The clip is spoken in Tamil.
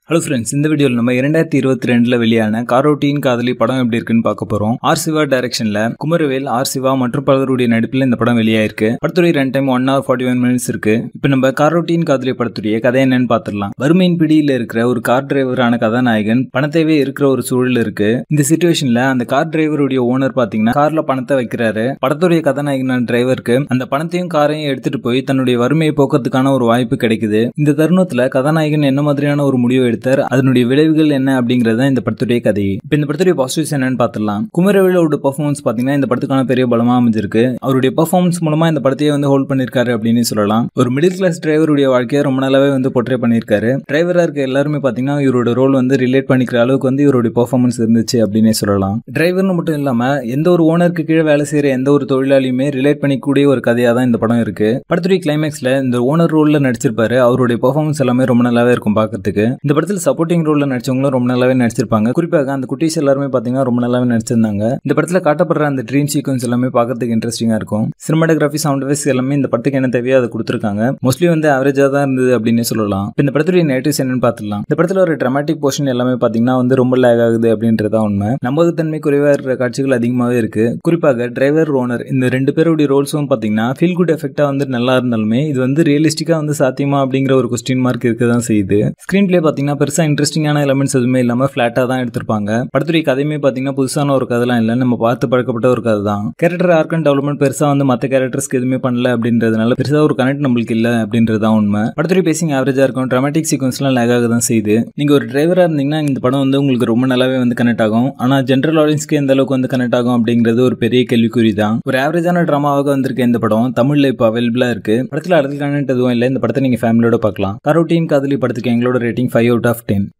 ஹலோ ஃப்ரெண்ட்ஸ் இந்த வீடியோவில் நம்ம இரண்டாயிரத்தி இருபத்தி ரெண்டுல வெளியான காரோட்டியின் காதலி படம் எப்படி இருக்குன்னு பார்க்க போறோம் ஆர் சிவா டைரக்ஷன்ல குமரவேல் ஆர் சிவா மற்றும் பலருடைய நடிப்பில் இந்த படம் வெளியாயிருக்கு படத்துடைய run time one hour forty one minutes இருக்கு இப்போ நம்ம காரோட்டியின் காதலி படத்துடைய கதை என்னன்னு பார்த்துடலாம் வறுமையின் பிடியில் இருக்கிற ஒரு கார் டிரைவரான கதாநாயகன் பணத்தேவே இருக்கிற ஒரு சூழல் இருக்கு இந்த சுச்சுவேஷன்ல அந்த கார் டிரைவருடைய ஓனர் பாத்தீங்கன்னா கார்ல பணத்தை வைக்கிறாரு படத்துடைய கதாநாயகனான டிரைவருக்கு அந்த பணத்தையும் காரையும் எடுத்துட்டு போய் தன்னுடைய வறுமையை போக்குறதுக்கான ஒரு வாய்ப்பு கிடைக்குது இந்த தருணத்துல கதாநாயகன் என்ன மாதிரியான ஒரு முடிவு எடுத்தார் அதனுடைய விளைவுகள் என்ன அப்படிங்கறது தான் இந்த படத்துடைய கதை இப்போ இந்த படத்துடைய பாசிட்டிவ்ஸ் என்னன்னு பார்த்துடலாம் குமரவேலோட பெர்ஃபார்மன்ஸ் பாத்தீங்கன்னா இந்த படத்துக்கான பெரிய பலமா அமைஞ்சிருக்கு அவருடைய பெர்ஃபார்மன்ஸ் மூலமா இந்த படத்தையே வந்து ஹோல்ட் பண்ணிருக்காரு அப்படின்னு சொல்லலாம் ஒரு மிடில் கிளாஸ் டிரைவருடைய வாழ்க்கையை ரொம்ப நாளாவே வந்து போர்ட்ரே பண்ணியிருக்காரு டிரைவரா இருக்க எல்லாருமே பாத்தீங்கன்னா இவரோட ரோல் வந்து ரிலேட் பண்ணிக்கிற அளவுக்கு வந்து இவருடைய பெர்ஃபார்மன்ஸ் இருந்துச்சு அப்படின்னே சொல்லலாம் டிரைவர்னு மட்டும் இல்லாம எந்த ஒரு ஓனருக்கு கீழே வேலை செய்யற எந்த ஒரு தொழிலாளியுமே ரிலேட் பண்ணிக்கூடிய ஒரு கதையா தான் இந்த படம் இருக்கு படத்துடைய கிளைமேக்ஸ்ல இந்த ஓனர் ரோல்ல நடிச்சிருப்பாரு அவருடைய பெர்ஃபார்மன்ஸ் எல்லாமே ரொம்ப நல்லாவே இருக்கும் பார்க்கறதுக்கு இந்த படத்தில் சப்போர்ட்டிங் ரோல்ல நடிச்சவங்களும் ரொம்ப நல்லாவே நடிச்சிருப்பாங்க குறிப்பாக அந்த குட்டீஸ் எல்லாருமே பாத்தீங்கன்னா ரொம்ப நல்லாவே நடிச்சிருந்தாங்க இந்த படத்துல காட்டப்படுற அந்த ட்ரீம் சீக்வன்ஸ் எல்லாமே பார்க்கறதுக்கு இன்ட்ரெஸ்டிங்கா இருக்கும் சினிமாட்டோகிராஃபி சவுண்ட் வைஸ் எல்லாமே இந்த படத்துக்கு என்ன தேவையோ அதை கொடுத்துருக்காங்க மோஸ்ட்லி வந்து ஆவரேஜா தான் இருந்தது அப்படின்னு சொல்லலாம் இப்ப இந்த படத்துடைய நேட்டிவ்ஸ் என்னன்னு பார்த்துலாம் இந்த படத்துல ஒரு ட்ராமாட்டிக் போர்ஷன் எல்லாமே பாத்தீங்கன்னா வந்து ரொம்ப லேக் ஆகுது அப்படின்றதா உண்மை நம்பகத்தன்மை குறைவா இருக்கிற காட்சிகள் அதிகமாவே இருக்கு குறிப்பாக டிரைவர் ஓனர் இந்த ரெண்டு பேருடைய ரோல்ஸும் பாத்தீங்கன்னா ஃபீல் குட் எஃபெக்டா வந்து நல்லா இருந்தாலுமே இது வந்து ரியலிஸ்டிக்கா வந்து சாத்தியமா அப்படிங்கிற ஒரு கொஸ்டின் மார்க் இருக்க தான் செய்யுது ஸ்கிரீன் பிளே பாத்தீங்கன்னா பெருசா இன்ட்ரெஸ்டிங்கான எலமெண்ட்ஸ் எதுவுமே இல்லாம ஃபிளாட்டா தான் எடுத்திருப்பாங்க படத்துடைய கதையுமே பாத்தீங்கன்னா புதுசான ஒரு கதைலாம் இல்ல நம்ம பார்த்து பழக்கப்பட்ட ஒரு கதை தான் கேரக்டர் ஆர்க் அண்ட் டெவலப்மெண்ட் பெருசா வந்து மத்த கேரக்டர்ஸ்க்கு எதுவுமே பண்ணல அப்படின்றதுனால பெருசா ஒரு கனெக்ட் நம்மளுக்கு இல்ல அப்படின்றது தான் உண்மை படத்துடைய பேசிங் ஆவரேஜா இருக்கும் ட்ராமாட்டிக் சீக்வன்ஸ்லாம் லேக் ஆக தான் செய்யுது நீங்க ஒரு டிரைவரா இருந்தீங்கன்னா இந்த படம் வந்து உங்களுக்கு ரொம்ப நல்லாவே வந்து கனெக்ட் ஆகும் ஆனா ஜென்ரல் ஆடியன்ஸ்க்கு எந்த அளவுக்கு வந்து கனெக்ட் ஆகும் அப்படிங்கிறது ஒரு பெரிய கேள்விக்குறி தான் ஒரு ஆவரேஜான ட்ராமாவாக வந்திருக்க இந்த படம் தமிழ்ல இப்போ அவைலபிளா இருக்கு படத்துல அடுத்த கனெக்ட் எதுவும் இல்லை இந்த படத்தை நீங்க ஃபேமிலியோட பார்க்கலாம் கரோட்டின் காதலி படத்துக்கு எங்களோட rating five out of ten